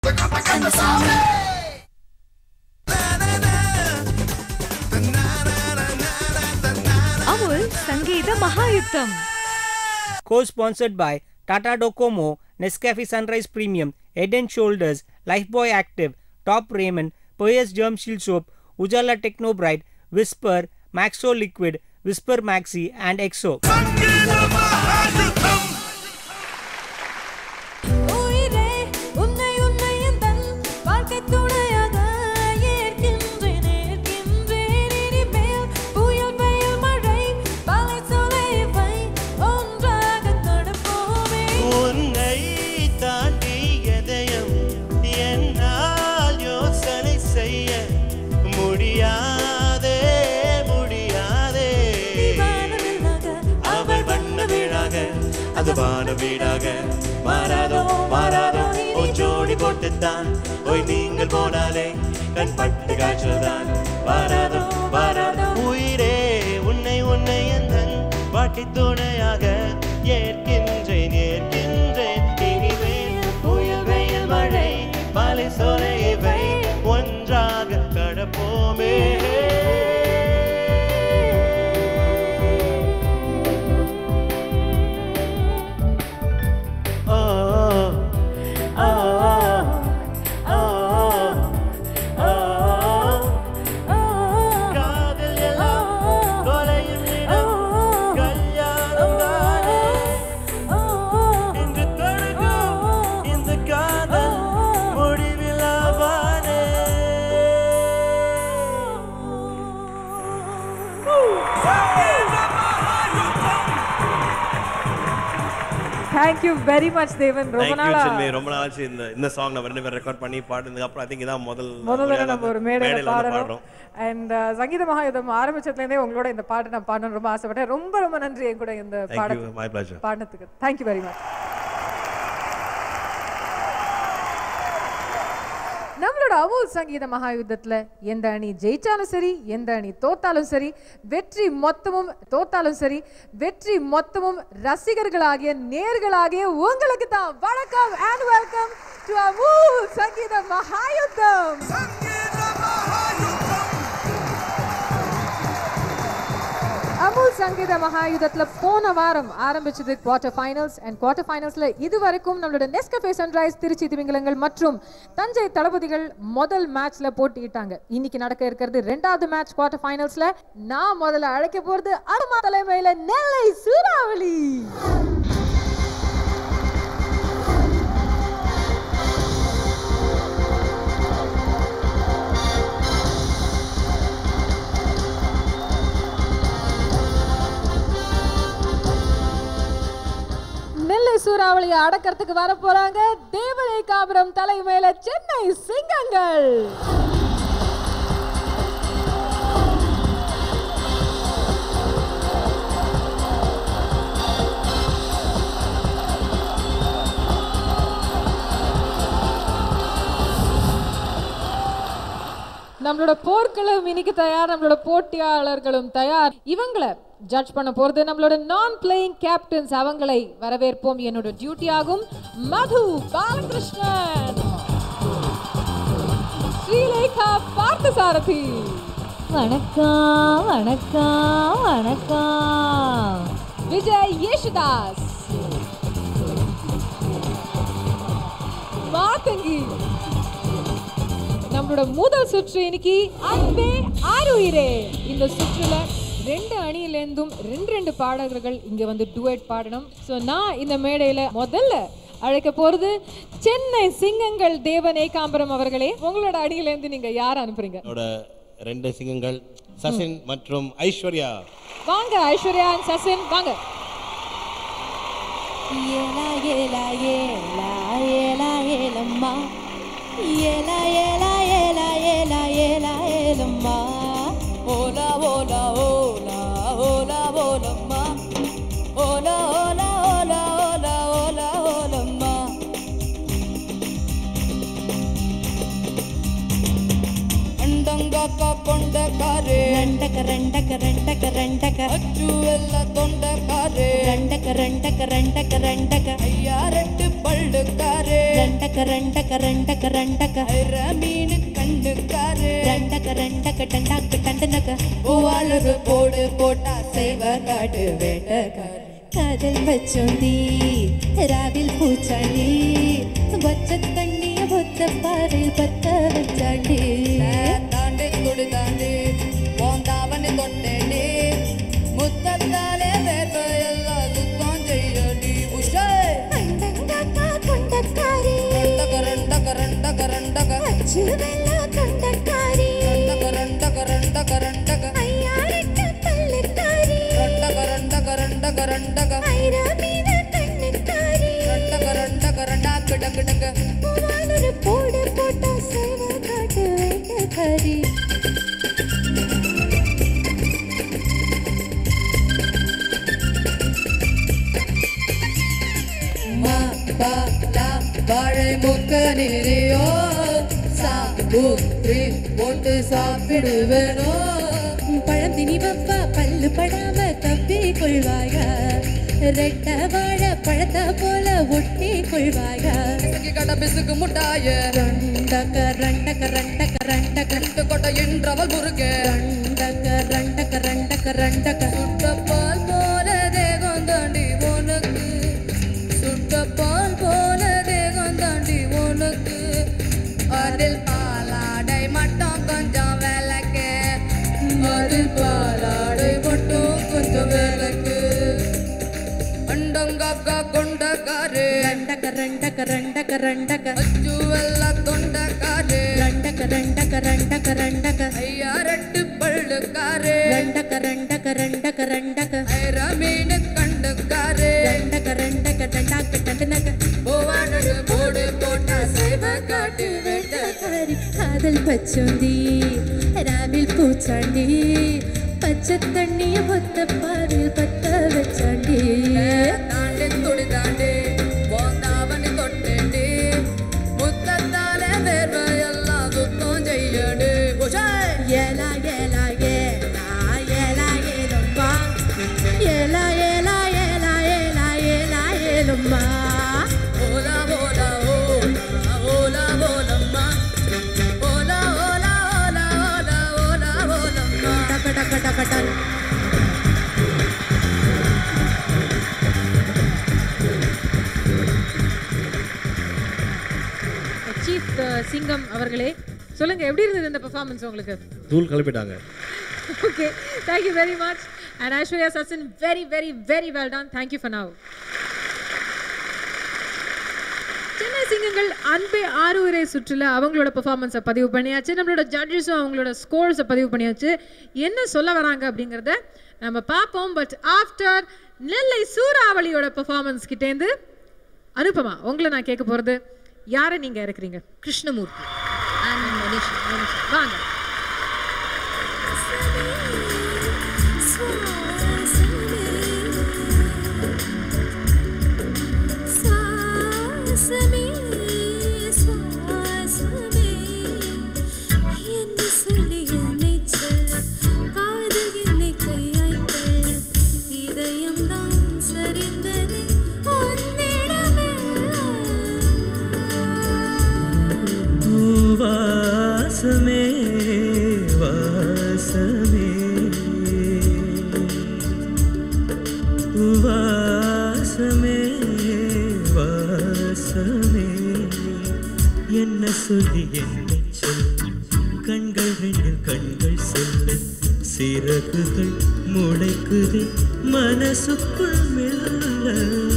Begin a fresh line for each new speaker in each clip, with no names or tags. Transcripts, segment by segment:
அமுல் சங்கீத மகாயுத்தம்
Co-sponsored by Tata Docomo, Nescafe Sunrise Premium, Head and Shoulders, Lifebuoy Active, Top Raymond, Perrier Germ Shield Soap, Ujala Techno Bright, Whisper, Maxo Liquid, Whisper Maxi, and Exo.
உயிரே உன்னை உன்னை எந்தன் வாழ்க்கை துணையாக ஏற்கின்றேன் ஏற்கின்றேன் இனிமேல் புயல் வெயில் மழை பலை சொலைவை ஒன்றாக கடப்போமே
உன்னை தாண்டி எதையும் என்னால் யோசனை செய்ய முடியாதே முடியாதே
வானவில்லாக
அவள் வண்ண வீடாக அது வான வீடாக மாறாதோ மாறாதோ ஓ ஜோடி போட்டுத்தான் ஓய் நீங்கள் போனாலே கண் பட்டு காய்ச்சல்தான் வாராதோ வாராதோ உயிரே உன்னை உன்னை எந்தன் பாட்டி துணையாக ஏற்கின்றேன் ஏற்கின்றேன் இனிமேல் புயல் வெயில் மழை மலை சோலை இவை ஒன்றாக கடப்போமே ஓ ஓ ஓ ஓ காதல் எல்லாம் தொலையும் இடம் கல்யாணம் தானே இன்று தொடங்கும் இந்த காதல் முடிவில்லாவானே
தேங்க்யூ வெரி மச் தேவன் ரொம்ப
Thank you,
நாளா
செல்வி. ரொம்ப நாள் ஆச்சு இந்த இந்த சாங் நம்ம ரெண்டு பேரும் ரெக்கார்ட் பண்ணி பாடுனதுக்கு அப்புறம் ஐ திங்க் இதான் முதல்
முதல்ல
முறையா
நம்ம ஒரு
வந்து
மேடையில
மேடையில வந்து
பாடுறோம்
பாடுறோம்
அண்ட் சங்கீத மகாயுதம் ஆரம்பிச்சதுலேருந்தே உங்களோட இந்த பாட்டு நான் பாடணும்னு ரொம்ப ஆசைப்பட்டேன் ரொம்ப ரொம்ப நன்றி என் கூட இந்த
Thank
பாட
you, my pleasure.
பாடினதுக்கு தேங்க்யூ வெரி மச் நம்மளோட அமூல் சங்கீத மகாயுத்தத்துல எந்த அணி ஜெயிச்சாலும் சரி எந்த அணி தோத்தாலும் சரி வெற்றி மொத்தமும் தோத்தாலும் சரி வெற்றி மொத்தமும் ரசிகர்களாகிய நேர்களாகிய உங்களுக்கு தான் வணக்கம் அண்ட் வெல்கம் டு அமூல் சங்கீத மகாயுத்தம் அமுல் சங்கீத மகாயுதத்துல போன வாரம் ஆரம்பிச்சது குவார்டர் ஃபைனல்ஸ் அண்ட் குவார்டர் ஃபைனல்ஸ்ல இது வரைக்கும் நம்மளோட நெஸ்கஃபே சன்ரைஸ் திருச்சி திமிங்கலங்கள் மற்றும் தஞ்சை தளபதிகள் முதல் மேட்ச்ல போட்டியிட்டாங்க இன்னைக்கு நடக்க இருக்கிறது ரெண்டாவது மேட்ச் குவார்டர் ஃபைனல்ஸ்ல நான் முதல்ல அழைக்க போறது அருமா தலைமையில நெல்லை சூறாவளி நெல்லை சூறாவளியை அடக்கிறதுக்கு வர போறாங்க தேவதை காபுரம் தலைமையில சென்னை சிங்கங்கள் நம்மளோட போர்க்களம் இன்னைக்கு தயார் நம்மளோட போட்டியாளர்களும் தயார் இவங்களை ஜட்ஜ் பண்ண போறது நம்மளோட நான் பிளேயிங் கேப்டன்ஸ் அவங்களை வரவேற்போம் என்னோட டியூட்டி ஆகும் மது பாலகிருஷ்ணன் ஸ்ரீலேகா பார்த்தசாரதி
வணக்கம் வணக்கம் வணக்கம்
விஜய் யேசுதாஸ் மாதங்கி நம்மளோட முதல் சுற்று இன்னைக்கு அன்பே ஆறுயிரே இந்த சுற்றுல ரெண்டு அணியிலேருந்தும் ரெண்டு ரெண்டு பாடகர்கள் இங்க வந்து டுவெட் பாடணும் ஸோ நான் இந்த மேடையில முதல்ல அழைக்க போறது சென்னை சிங்கங்கள் தேவன் ஏகாம்பரம் அவர்களே உங்களோட அணியிலேருந்து நீங்க யார் அனுப்புறீங்க
என்னோட ரெண்டு சிங்கங்கள் சசின் மற்றும் ஐஸ்வர்யா
வாங்க ஐஸ்வர்யா and சசின் வாங்க
ஏலா ஏலா ஏலா ஏலா ஏலம்மா ஏலா ஏலா ஏலா ஏலா ஏலா ஏலம்மா ஓலா ஓலா ஓலா ஓலா ஓலம்மா ஓலா ஓலா ஓலா ஓலா ஓலா ஓலம்மா அண்டங்கா காக்கா கொண்டக்காரு ரெண்டக்க ரெண்டக்க ரெண்டக்க ரெண்டக்க அச்சு வெள்ள தொண்டக்காரு ரெண்டக்க ரெண்டக்க ரெண்டக்க ரெண்டக்க ஐயா ரெண்டு பல்லுக்காரு ரெண்டக்க ரெண்டக்க ரெண்டக்க ரெண்டக்க ஐர மீன் கண்டுக்காரு ரெண்டக்க ரெண்டக்க டண்டாக்கு டண்டனக்க பூவாளுக்கு போடு போட்டா சேவ காடு வேட்டக்காரு காதல் வச்சோந்தி ராவில் பூச்சாண்டி வச்ச தண்ணிய பொத்த பாறையில் பத்த வச்சாண்டி தாண்டி துடி தாண்டி போந்தாவனி தொட்டேண்டி முத்தத்தாலே வேர்வையெல்லாம் சுத்தம் செய்யடி உஷே
கண்டங்காக்கா கொண்டக்காரி
ரெண்டக ரெண்டக ரெண்டக ரெண்டக
அச்சு வெள்ள கொண்டக்காரி
ரெண்டக ரெண்டக ரெண்டக ரெண்டக
ஐயாரெட்டு பல்லுக்காரி
ரெண்டக ரெண்டக ரெண்டக ரெண்டக
ஐரா மீன கண்ணுக்காரி
ரெண்டக ரெண்டக ரெண்டாக்கு டக்கு டக்கு
பூவானொரு போடு போட்டா சேவ காட்டு வேட்டக்காரி
மா பா லா வாழை முக்க நீரியோ சாபுத்ரி போட்டு சாப்பிடுவேனோ
பழம் தினி பப்பா பல்லு படாம தப்பி கொள்வாயா ரெட்ட வாழ பழத்த போல ஒட்டி கொள்வாயா
பிசுக்கி கட பிசுக்கு முட்டாய
ரண்டக்க ரண்டக்க ரண்டக்க ரண்டக்க
ரெண்டு கொட்டை என்றவள் முருகே
ரண்டக்க ரண்டக்க ரண்டக்க ரண்டக்க
சுட்ட பால் போல தேகம் தாண்டி உனக்கு சுட்ட பால் போல தேகம் தாண்டி உனக்கு அதில் பாலாடை மட்டும் கொஞ்சம் விளக்கு அதில் பாலாடை மட்டும் கொஞ்சம் விளக்கு அண்டங்காக்கா கொண்டக்காரு
ரண்டக்க ரண்டக்க ரண்டக்க ரண்டக்க
அச்சு வெள்ள தொண்டக்காரு
ரண்டக்க ரண்டக்க ரண்டக்க ரண்டக்க
ஐயா ரெட்டு பள்ளுக்காரு
ரண்டக்க ரண்டக்க ரண்டக்க ரண்டக்க
ஐர மீன் கண்டுக்காரு
ரண்டக்க ரண்டக்க டண்டாக்க டண்டனக்க
பூவானது போடு போட்டா சைவ காட்டு வேட்டக்காரி
காதல் பச்சோந்தி ராவில் பூச்சாண்டி பச்சை தண்ணிய ஒத்த பாரில் பத்த வச்சாண்டி
தாண்டி துடி தாண்டி போந்தாவனி தொட்டேண்டி முத்தத்தாலே வேர்வையெல்லாம் சுத்தம் செய்யடு உஷாய்
ஏலா ஏலா ஏலா ஏலா ஏலம்மா ஏலா ஏலா ஏலா ஏலா ஏலா ஏலம்மா
ஓலா ஓலா ஓலா ஓலா ஓலம்மா ஓலா ஓலா ஓலா ஓலா ஓலா ஓலம்மா
டக்க டக்க டக்க டன்
சீஃப் சிங்கம் அவர்களே சொல்லுங்க எப்படி இருந்தது இந்த பெர்ஃபார்மன்ஸ் உங்களுக்கு
தூள் கிளப்பிட்டாங்க
okay thank you very much and Aishwarya Sachin very very very well done thank you for now Chennai சிங்கங்கள் அன்பே ஆறுவரை சுற்றுல அவங்களோட பெர்ஃபார்மன்ஸை பதிவு பண்ணியாச்சு நம்மளோட ஜட்ஜஸும் அவங்களோட ஸ்கோர்ஸை பதிவு பண்ணியாச்சு என்ன சொல்ல வராங்க அப்படிங்கிறத நம்ம பார்ப்போம் பட் ஆஃப்டர் நெல்லை சூறாவளியோட பெர்ஃபார்மன்ஸ் கிட்டேருந்து அனுபமா உங்களை நான் கேட்க போகிறது யாரை நீங்கள் இருக்கிறீங்க கிருஷ்ணமூர்த்தி அண்ட் மனிஷ் மனிஷ் வாங்க
வாசமே வாசமே வாசமே வாசமே என்ன சொல்லி என்னை சொல் கண்கள் ரெண்டில் கண்கள் சொல்ல சிறகுகள் முளைக்குதே மனசுக்குள் மெல்ல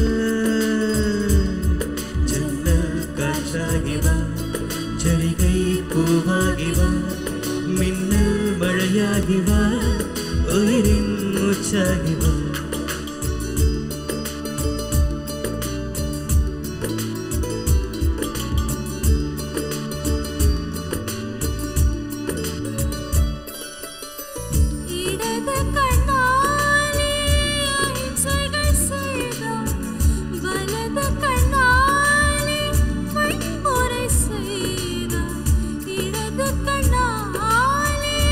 ஜன்னல் காற்றாகி வா ஜரிகை பூவாகி வா மின்னல் மழையாகி வா உயிரின் மூச்சாகி வா
இடது கண்ணாலே அகிம்சைகள் செய்தார் வலது கண்ணாலே வன்முறை செய்தார் இடது கண்ணாலே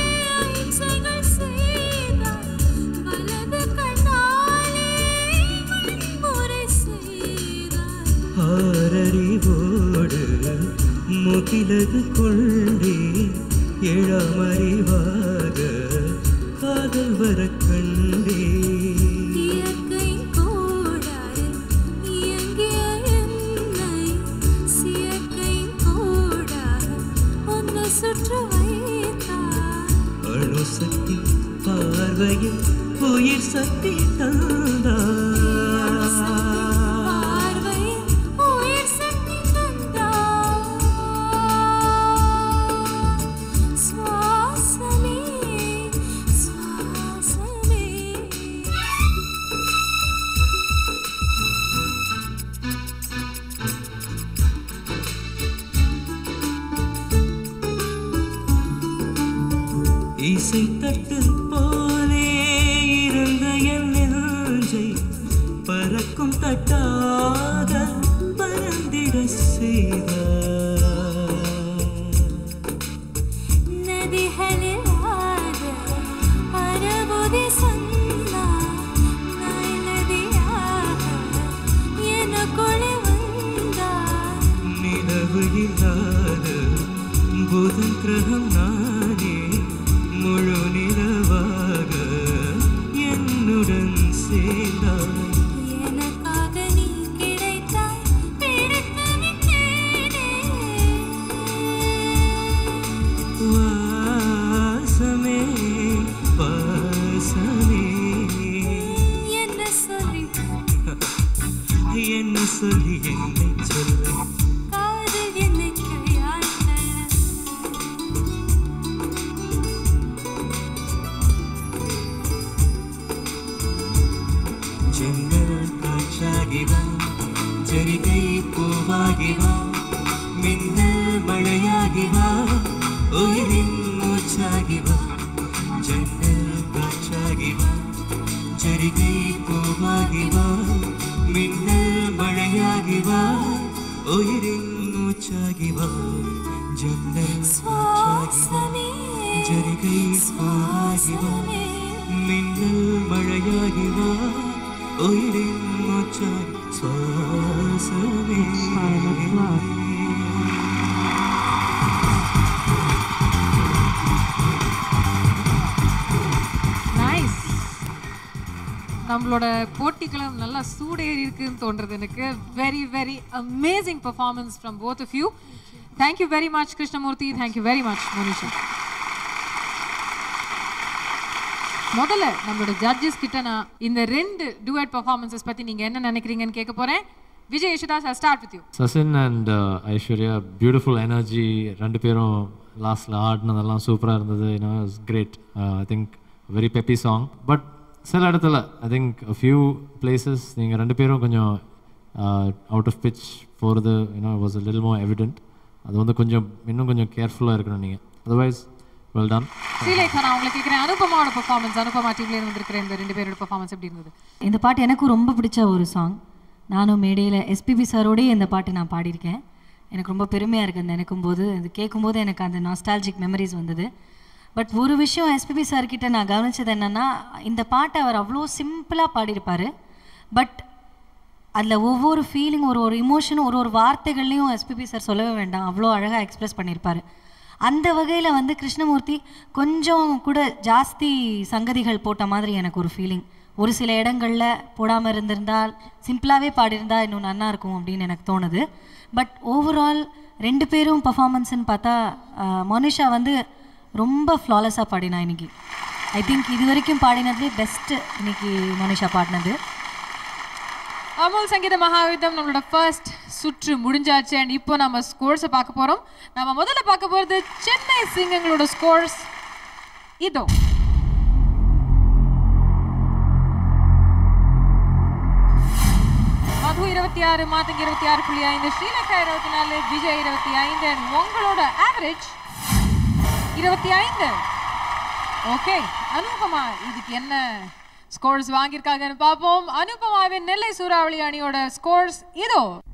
சிலது கொண்டே ஏழாம் அறிவாக காதல் வர கண்டே
இயற்கை கோடாறு இயங்கிய என்னை சியற்கை கோடாக உன்னை சுற்ற வைத்தார்
அணு சக்தி பார்வையில் உயிர் சக்தி தந்தார்
பார்வையில் உயிர் சக்தி தந்தார் சுவாசமே சுவாசமே
இசை தட்டு போலே இருந்த என் நெஞ்சை பறக்கும் தட்டாக பறந்திட செய்தார்
நதிகளில் ஆட அறுபது சொன்னார் நாய் நதியாக எனக்குள்ளே வந்தார்
நிலவு இல்லாத புதன் கிரகம் நானே முழு நிலவாக என்னுடன் சேர்ந்தாய்
எனக்காக நீ கிடைத்தாய் பிடித்து விட்டேனே
வாசமே வாசமே
என்ன சொல்லி
என்ன சொல்லி என்னை சொல்ல
காதல் என்னை கையால் தள்ள
ஜன்னல் காற்றாகி வா ஜரிகை பூவாகி வா மின்னல் மழையாகி வா உயிரின் மூச்சாகி வா ஜன்னல் காற்றாகி வா ஜரிகை பூவாகி வா மின்னல் மழையாகி வா உயிரின் மூச்சாகி வா ஜன்னல் காற்றாகி வா ஜரிகை பூவாகி வா மின்னல் மழையாகி வா உயிரின் மூச்சாய் சுவாசமே
நைஸ் நம்மளோட போட்டிகளும் நல்லா சூடேறி இருக்குன்னு தோன்றது எனக்கு very very amazing performance from both of you thank you very much Krishnamurthy thank you very much Monisha முதல்ல நம்மளோட ஜட்ஜஸ் கிட்ட நான் இந்த ரெண்டு டூயட் பெர்ஃபார்மன்சஸ் பத்தி நீங்க என்ன நினைக்கிறீங்கன்னு கேட்க போறேன் Vijay Yesudas I start with you
Sachin and Aishwarya beautiful energy ரெண்டு பேரும் லாஸ்ட்டில் ஆடினதெல்லாம் சூப்பராக இருந்தது you know is great I think very peppy song but சில இடத்துல ஐ திங்க் ஃபியூ பிளேசஸ் நீங்கள் ரெண்டு பேரும் கொஞ்சம் அவுட் ஆஃப் பிச் போகிறது யூனோ வாஸ் லில் மோ எவிடென்ட் அது வந்து கொஞ்சம் இன்னும் கொஞ்சம் கேர்ஃபுல்லாக இருக்கணும் நீங்கள் அதர்வைஸ் வெல் டன்
ஸ்ரீலேகா நான் உங்களுக்கு கேட்குறேன் அனுபமாவோட பெர்ஃபார்மன்ஸ் அனுபமா டீம்ல இருந்து வந்திருக்கிற இந்த ரெண்டு பேரோட பெர்ஃபார்மன்ஸ் எப்படி இருந்தது
இந்த பாட்டு எனக்கும் ரொம்ப பிடிச்ச ஒரு சாங் நானும் மேடையில் எஸ்பிபி சாரோடய இந்த பாட்டு நான் பாடியிருக்கேன் எனக்கு ரொம்ப பெருமையாக இருக்குது அந்த நினைக்கும் போது அது கேட்கும்போது எனக்கு அந்த நாஸ்டாலஜிக் மெமரிஸ் வந்தது பட் ஒரு விஷயம் எஸ்பிபி சார்கிட்ட நான் கவனிச்சது என்னென்னா இந்த பாட்டை அவர் அவ்வளோ சிம்பிளாக பாடியிருப்பார் பட் அதில் ஒவ்வொரு ஃபீலிங் ஒரு ஒரு இமோஷனும் ஒரு ஒரு வார்த்தைகள்லையும் எஸ்பிபி சார் சொல்லவே வேண்டாம் அவ்வளோ அழகாக எக்ஸ்பிரஸ் பண்ணியிருப்பார் அந்த வகையில் வந்து கிருஷ்ணமூர்த்தி கொஞ்சம் கூட ஜாஸ்தி சங்கதிகள் போட்ட மாதிரி எனக்கு ஒரு ஃபீலிங் ஒரு சில இடங்களில் போடாமல் இருந்திருந்தால் சிம்பிளாகவே பாடியிருந்தா இன்னும் நல்லா இருக்கும் அப்படின்னு எனக்கு தோணுது பட் ஓவரால் ரெண்டு பேரும் பர்ஃபார்மன்ஸ்னு பார்த்தா ஆஹ், மோனிஷா வந்து ரொம்ப ஃப்ளாலஸாக பாடினா இன்னைக்கு ஐ திங்க் இது வரைக்கும் பாடினதுலேயே பெஸ்ட்டு இன்னைக்கு மோனிஷா பாடினது
அமுல் சங்கீத மகாயுத்தம் நம்மளோட ஃபர்ஸ்ட் சுற்று முடிஞ்சாச்சு அண்ட் இப்போ நம்ம ஸ்கோர்ஸை பார்க்க போறோம் நம்ம முதல்ல பார்க்க போறது சென்னை சிங்கங்களோட ஸ்கோர்ஸ் இதோ மது இருபத்தி ஆறு மாத்தங்க இருபத்தி ஆறு புள்ளி ஐந்து ஸ்ரீலங்கா இருபத்தி நாலு விஜய் இருபத்தி ஐந்து and உங்களோட ஆவரேஜ் இருபத்தி ஐந்து ஓகே அனுபமா இதுக்கு என்ன ஸ்கோர்ஸ் வாங்கியிருக்காங்கன்னு பார்ப்போம் அனுபமாவின் நெல்லை சூறாவளி அணியோட ஸ்கோர்ஸ் இதோ